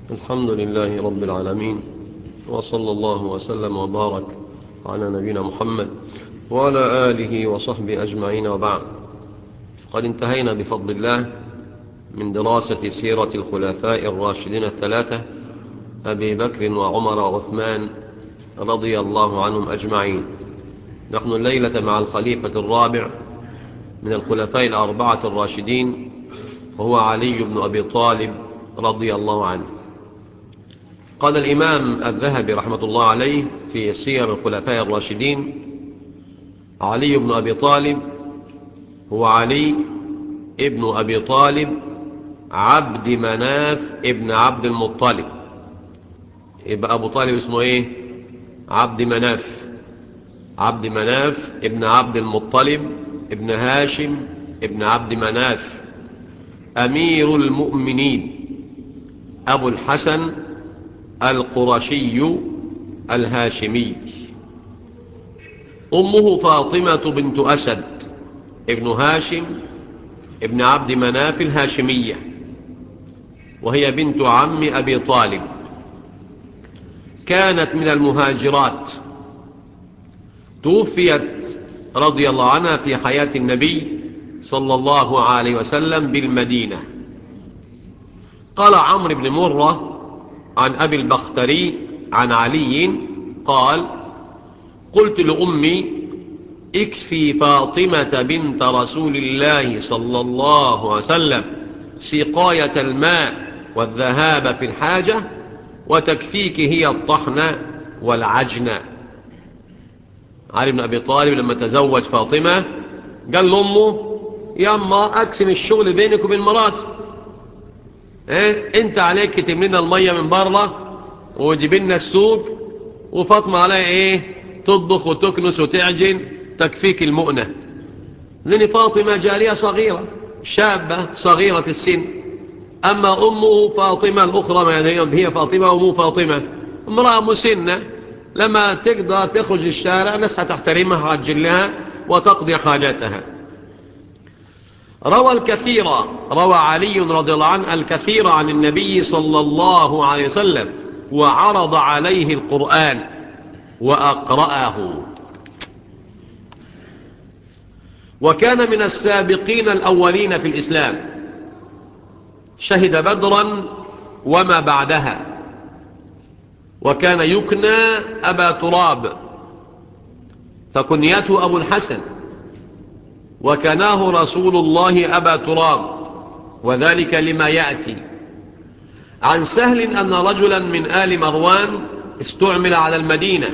الحمد لله رب العالمين وصلى الله وسلم وبارك على نبينا محمد وعلى آله وصحبه أجمعين وبعد قد انتهينا بفضل الله من دراسة سيرة الخلفاء الراشدين الثلاثة أبي بكر وعمر وعثمان رضي الله عنهم أجمعين نحن الليلة مع الخليفة الرابع من الخلفاء الأربعة الراشدين وهو علي بن أبي طالب رضي الله عنه قال الإمام الذهبي رحمة الله عليه في سير الخلفاء الراشدين علي بن أبي طالب هو علي ابن أبي طالب عبد مناف ابن عبد المطلب يبقى أبو طالب اسمه إيه عبد مناف عبد مناف ابن عبد المطلب ابن هاشم ابن عبد مناف أمير المؤمنين أبو الحسن القرشي الهاشمي أمه فاطمة بنت أسد ابن هاشم ابن عبد مناف الهاشمية وهي بنت عم أبي طالب كانت من المهاجرات توفيت رضي الله عنها في حياة النبي صلى الله عليه وسلم بالمدينة قال عمرو بن مرة عن أبي البختري عن علي قال قلت لأمي اكفي فاطمة بنت رسول الله صلى الله عليه وسلم سقاية الماء والذهاب في الحاجة وتكفيك هي الطحن والعجن علي بن أبي طالب لما تزوج فاطمة قال لأمه يا أما أقسم الشغل بينك وبين مراتي إيه؟ انت عليك تملنا المية من بره وتجيب لنا السوق وفاطمة عليها ايه تطبخ وتكنس وتعجن تكفيك المؤنة لأن فاطمة جارية صغيرة شابة صغيرة السن أما أمه فاطمة الأخرى ما هي فاطمة وأمه فاطمة امرأة مسنة لما تقدر تخرج للشارع الناس هتحترمها وتجلها وتقضي حاجاتها روى الكثير روى علي رضي الله عنه الكثير عن النبي صلى الله عليه وسلم وعرض عليه القرآن وأقرأه وكان من السابقين الأولين في الإسلام شهد بدرا وما بعدها وكان يكنى أبا تراب فكنيته أبو الحسن وكناه رسول الله أبا تراب وذلك لما يأتي عن سهل أن رجلا من آل مروان استعمل على المدينة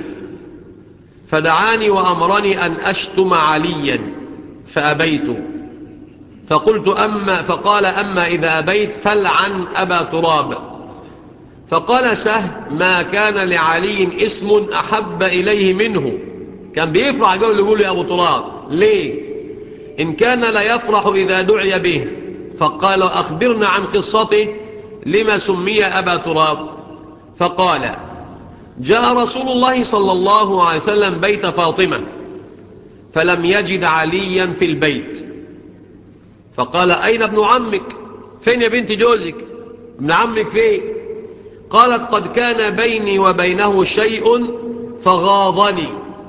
فدعاني وأمرني أن أشتم عليا فأبيت فقلت أما فقال أما إذا أبيت فلعن أبا تراب فقال سهل ما كان لعلي اسم أحب إليه منه كان بيفرح قول يقول يا أبو تراب ليه إن كان لا يفرح إذا دعي به فقال أخبرنا عن قصته لما سمي أبا تراب فقال جاء رسول الله صلى الله عليه وسلم بيت فاطمة فلم يجد عليا في البيت فقال أين ابن عمك فين يا بنت جوزك ابن عمك فين قالت قد كان بيني وبينه شيء فغاضني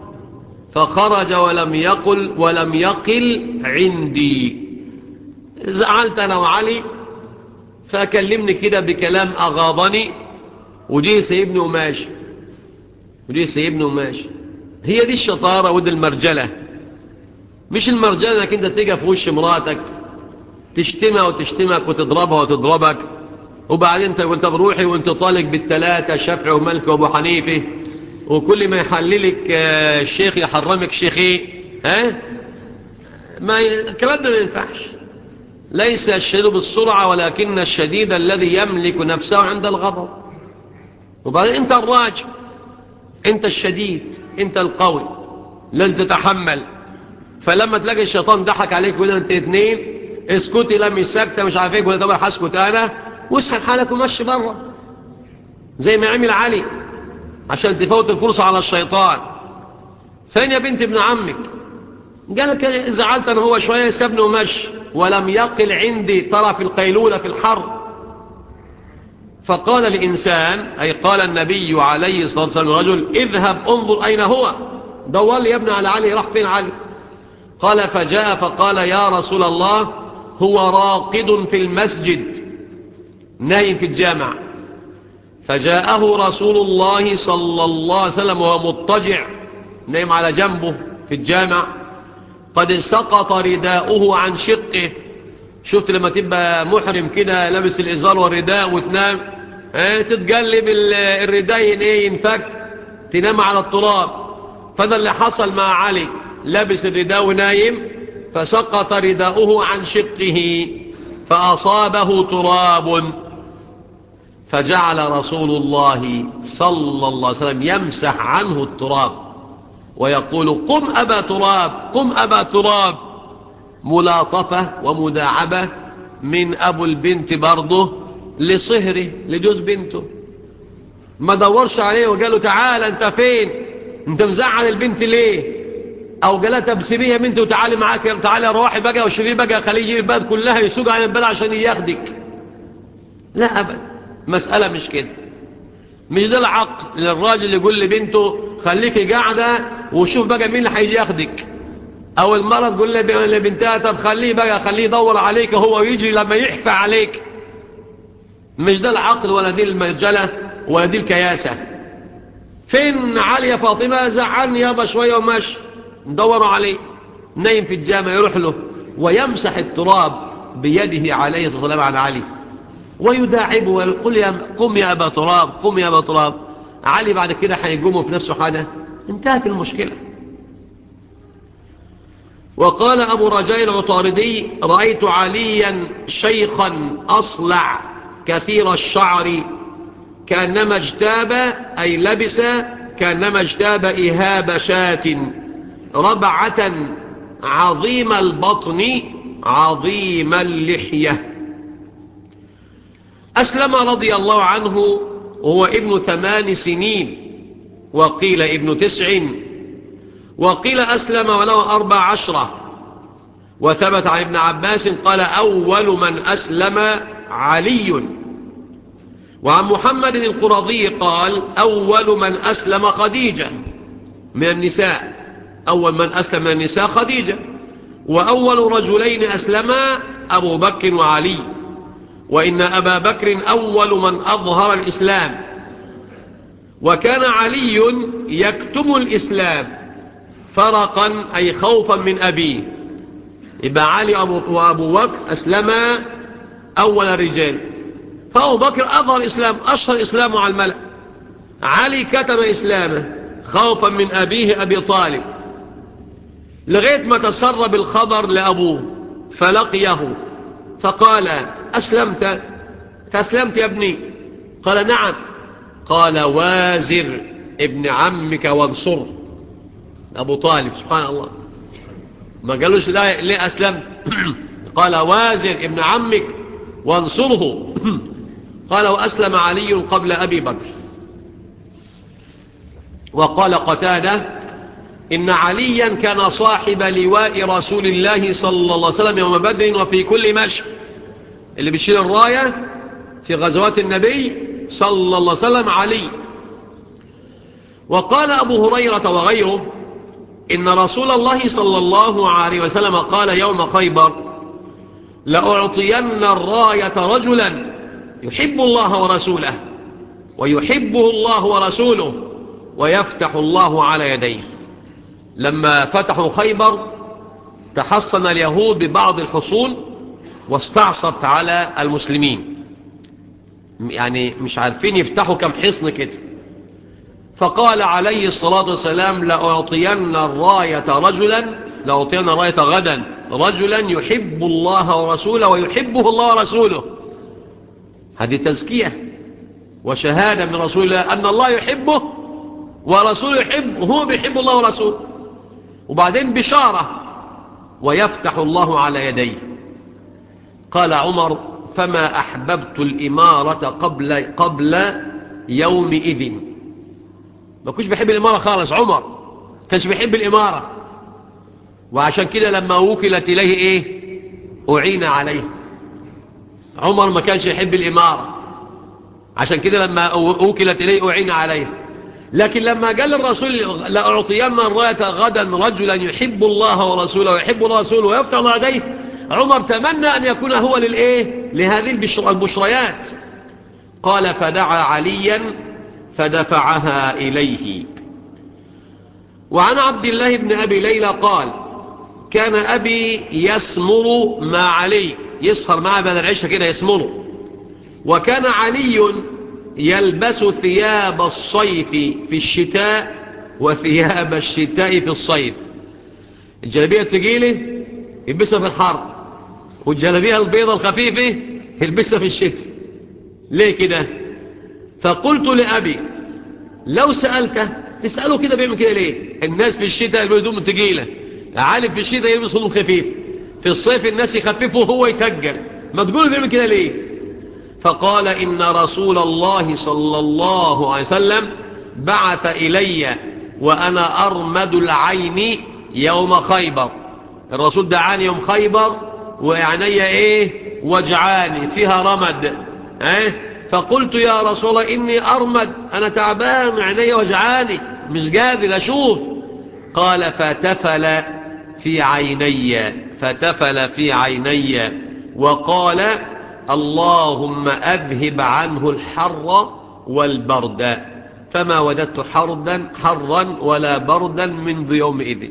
فخرج ولم يقل ولم يقل عندي زعلت أنا وعلي فكلمني كده بكلام أغاضني وجيه سيبني وماشي وجيه سيبني وماشي هي دي الشطارة ودي المرجلة مش المرجلة انك انت تيجي في وش مراتك تشتمها وتشتمك وتضربها وتضربك وبعدين تقول طب روحي وانت طالق بالتلاتة شفع وملك وابو حنيفه وكل ما يحللك الشيخ يحرمك شيخي ها ما الكلام ده ما ينفعش ليس الشديد بالسرعة ولكن الشديد الذي يملك نفسه عند الغضب وبعدين انت الراجل انت الشديد انت القوي لن تتحمل فلما تلاقي الشيطان ضحك عليك وده انت اتنين اسكتي لم ساكتة مش عارف ايه ولا طبعا هسكت انا واسحب حالك ومشي بره زي ما عمل علي عشان تفوت الفرصة على الشيطان فين يا بنت ابن عمك قال لك زعلت انا هو شوية سابني ومشي ولم يقل عندي طرف القيلولة في الحر فقال الإنسان أي قال النبي عليه الصلاة والسلام الرجل اذهب انظر أين هو دور لي يا ابن على علي راح فين علي قال فجاء فقال يا رسول الله هو راقد في المسجد نايم في الجامع فجاءه رسول الله صلى الله عليه وسلم وهو مضطجع نايم على جنبه في الجامع قد سقط رداؤه عن شقه شفت لما تبقى محرم كده لابس الإزار والرداء وتنام اه تتقلب الرداء ايه ينفك تنام على التراب فده اللي حصل مع علي لابس الرداء ونايم فسقط رداؤه عن شقه فأصابه تراب فجعل رسول الله صلى الله عليه وسلم يمسح عنه التراب ويقول قم أبا تراب قم أبا تراب ملاطفة ومداعبة من أبو البنت برضه لصهره لجوز بنته ما دورش عليه وقال له تعال انت فين انت مزعل البنت ليه او قال لها طب سيبيها بنت وتعالي معاك تعالي روحي بقى وشوفي بقى خليه يجيب البلد كلها يسوق على البلد عشان ياخدك لا ابدا مسألة مش كده مش ده العقل للراجل يقول لبنته خليكي قاعدة وشوف بقى مين اللي هيجي ياخدك او المرة تقول لبنتها طب خليه بقى خليه يدور عليك هو يجري لما يحفى عليك مش ده العقل ولا دي المجلة ولا دي الكياسة فين علي يا فاطمة زعلني يابا شوية وماشي ندوروا عليه نايم في الجامع يروح له ويمسح التراب بيده عليه الصلاة والسلام على علي ويداعبه ويقول يا قم يا أبا تراب قم يا أبا تراب علي بعد كده هيقومه في نفسه حاجة انتهت المشكلة وقال أبو رجاء العطاردي رأيت عليا شيخا أصلع كثير الشعر كأنما اجتاب أي لبس كأنما اجتاب إهاب شاة ربعة عظيم البطن عظيم اللحية أسلم رضي الله عنه وهو ابن ثمان سنين وقيل ابن تسع وقيل أسلم وله أربع عشرة وثبت عن ابن عباس قال أول من أسلم علي وعن محمد القرظي قال أول من أسلم خديجة من النساء أول من أسلم من النساء خديجة وأول رجلين أسلما أبو بكر وعلي وإن أبا بكر أول من أظهر الإسلام وكان علي يكتم الإسلام فرقا أي خوفا من أبيه يبقى علي وأبو بكر أسلما أول الرجال فأبو بكر أظهر الإسلام أشهر إسلامه على الملأ علي كتم إسلامه خوفا من أبيه أبي طالب لغاية ما تسرب الخبر لأبوه فلقيه فقال أسلمت تسلمت يا ابني قال نعم قال وازر ابن عمك وانصر أبو طالب سبحان الله ما قالوش لا ليه أسلمت قال وازر ابن عمك وانصره قال وأسلم علي قبل أبي بكر وقال قتادة إن عليا كان صاحب لواء رسول الله صلى الله عليه وسلم يوم بدر وفي كل مشي اللي بيشيل الراية في غزوات النبي صلى الله عليه وسلم علي وقال أبو هريرة وغيره إن رسول الله صلى الله عليه وسلم قال يوم خيبر لأعطين الراية رجلا يحب الله ورسوله ويحبه الله ورسوله ويفتح الله على يديه لما فتحوا خيبر تحصن اليهود ببعض الحصون واستعصت على المسلمين يعني مش عارفين يفتحوا كم حصن كده فقال عليه الصلاة والسلام لأعطين الراية رجلا لأعطين الراية غدا رجلا يحب الله ورسوله ويحبه الله ورسوله هذه تزكية وشهادة من رسول الله أن الله يحبه ورسوله يحبه هو بيحب الله ورسوله وبعدين بشارة ويفتح الله على يديه قال عمر فما أحببت الإمارة قبل, قبل يومئذ ما كنتش بيحب الإمارة خالص عمر كانش بيحب الإمارة وعشان كده لما وكلت إليه إيه أعين عليه عمر ما كانش يحب الإمارة عشان كده لما أوكلت إليه أعين عليه لكن لما قال الرسول لأعطين الراية غدا رجلا يحب الله ورسوله ويحب الله ورسوله ويفتح الله يديه عمر تمنى أن يكون هو للإيه لهذه البشريات قال فدعا عليا فدفعها إليه وعن عبد الله بن أبي ليلى قال كان أبي يسمر مع علي يسهر معه بعد العشاء كده يسمره وكان علي يلبس ثياب الصيف في الشتاء وثياب الشتاء في الصيف الجلبية التقيلة يلبسها في الحر والجلبية البيضة الخفيفة يلبسها في الشتاء ليه كده فقلت لأبي لو سألته تسأله كده بيعمل كده ليه الناس في الشتاء يلبسوا هدوم تقيلة عالم في الشتاء يلبس هدوم خفيف في الصيف الناس يخففوا وهو يتجل ما تقولوا بيعمل كده ليه فقال إن رسول الله صلى الله عليه وسلم بعث إلي وأنا أرمد العين يوم خيبر الرسول دعاني يوم خيبر وعيني إيه وجعاني فيها رمد إيه فقلت يا رسول الله إني أرمد أنا تعبان عيني وجعاني مش قادر أشوف قال فتفل في عيني فتفل في عيني وقال اللهم أذهب عنه الحر والبرد فما وجدت حردا حرا ولا بردا منذ يومئذ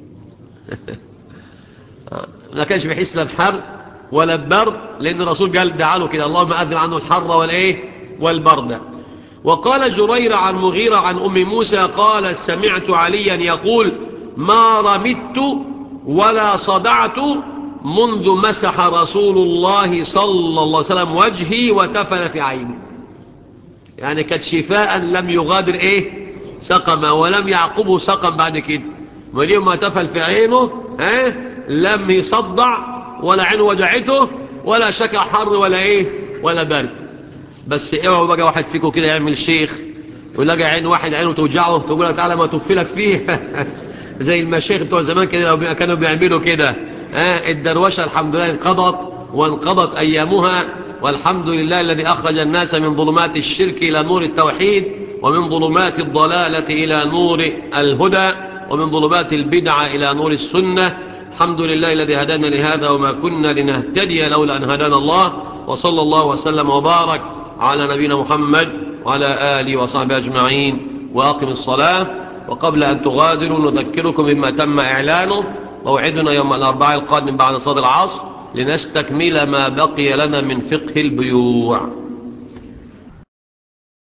ما كانش بيحس لا بحر ولا ببرد لأن الرسول قال دعاله كده اللهم أذهب عنه الحر والإيه والبرد وقال جرير عن مغيرة عن أم موسى قال سمعت عليا يقول ما رمدت ولا صدعت منذ مسح رسول الله صلى الله عليه وسلم وجهي وتفل في عيني يعني كانت شفاء لم يغادر ايه سقما ولم يعقبه سقم بعد كده واليوم ما تفل في عينه اه لم يصدع ولا عينه وجعته ولا شكى حر ولا ايه ولا برد بس اوعوا بقى واحد فيكم كده يعمل شيخ ويلاقي عين واحد عينه توجعه تقول له تعالى ما تفلك فيه زي المشايخ بتوع زمان كده كانوا بيعملوا كده آه الدروشة الحمد لله انقضت وانقضت أيامها والحمد لله الذي أخرج الناس من ظلمات الشرك إلى نور التوحيد ومن ظلمات الضلالة إلى نور الهدى ومن ظلمات البدعة إلى نور السنة الحمد لله الذي هدانا لهذا وما كنا لنهتدي لولا أن هدانا الله وصلى الله وسلم وبارك على نبينا محمد وعلى آله وصحبه أجمعين وأقم الصلاة وقبل أن تغادروا نذكركم بما تم إعلانه موعدنا يوم الأربعاء القادم بعد صلاة العصر لنستكمل ما بقي لنا من فقه البيوع